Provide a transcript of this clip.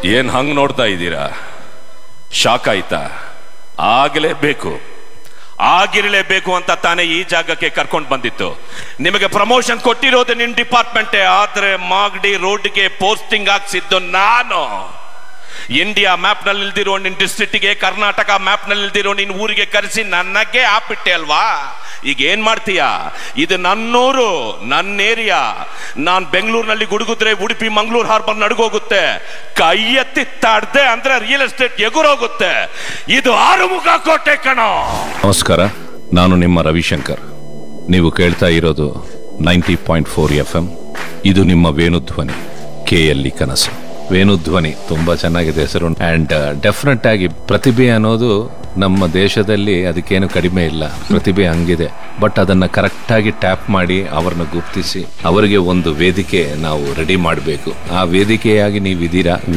ಏನ್ ಹಂಗ್ ನೋಡ್ತಾ ಇದ್ದೀರಾ ಶಾಕ್ ಆಯ್ತಾ ಆಗಲೇಬೇಕು ಆಗಿರಲೇಬೇಕು ಅಂತ ತಾನೇ ಈ ಜಾಗಕ್ಕೆ ಕರ್ಕೊಂಡು ಬಂದಿತ್ತು ನಿಮಗೆ ಪ್ರಮೋಷನ್ ಕೊಟ್ಟಿರೋದು ನಿಮ್ ಡಿಪಾರ್ಟ್ಮೆಂಟೇ ಆದ್ರೆ ಮಾಗಡಿ ರೋಡ್ಗೆ ಪೋಸ್ಟಿಂಗ್ ಹಾಕ್ಸಿದ್ದು ನಾನು ಇಂಡಿಯಾ ಮ್ಯಾಪ್ ನಲ್ಲಿ ಇಲ್ದಿರೋ ನಿನ್ ಡಿಸ್ಟ್ರಿಕ್ಟ್ಗೆ ಕರ್ನಾಟಕ ಮ್ಯಾಪ್ ನಲ್ಲಿ ಇಲ್ದಿರೋ ನಿನ್ ಊರಿಗೆ ಕರೆಸಿ ನನಗೆ ಹಾಕ್ಬಿಟ್ಟೆ ಅಲ್ವಾ ಈಗ ಏನ್ ಮಾಡ್ತೀಯಾ ಇದು ನನ್ನೂರು ನನ್ನ ಏರಿಯಾ ನಾನ್ ಬೆಂಗಳೂರಿನಲ್ಲಿ ಗುಡುಗುದ್ರೆ ಉಡುಪಿ ಮಂಗಳೂರು ಹಾರ್ಬರ್ ನಡುಗೋಗುತ್ತೆ ಕೈ ಎತ್ತಿ ತಡ್ದೆ ಅಂದ್ರೆ ರಿಯಲ್ ಎಸ್ಟೇಟ್ ಎಗುರೋಗುತ್ತೆ ಇದು ಆರುಮುಖ ಕೋಟೆ ಕಣೋ ನಮಸ್ಕಾರ ನಾನು ನಿಮ್ಮ ರವಿಶಂಕರ್ ನೀವು ಕೇಳ್ತಾ ಇರೋದು ninety point four F M ಇದು ನಿಮ್ಮ ವೇಣುಧ್ವನಿ ಕೆ ಎಲ್ಲಿ ಕನಸು ವೇಣುಧ್ವನಿ ತುಂಬಾ ಚೆನ್ನಾಗಿದೆ ಹೆಸರು ಅಂಡ್ ಡೆಫಿನೆಟ್ ಆಗಿ ಪ್ರತಿಭೆ ಅನ್ನೋದು ನಮ್ಮ ದೇಶದಲ್ಲಿ ಅದಕ್ಕೇನು ಕಡಿಮೆ ಇಲ್ಲ ಪ್ರತಿಭೆ ಹಂಗಿದೆ ಬಟ್ ಅದನ್ನ ಕರೆಕ್ಟ್ ಆಗಿ ಟ್ಯಾಪ್ ಮಾಡಿ ಅವರನ್ನ ಗುಪ್ತಿಸಿ ಅವರಿಗೆ ಒಂದು ವೇದಿಕೆ ನಾವು ರೆಡಿ ಮಾಡಬೇಕು ಆ ವೇದಿಕೆಯಾಗಿ ನೀವಿದ್ದೀರಾ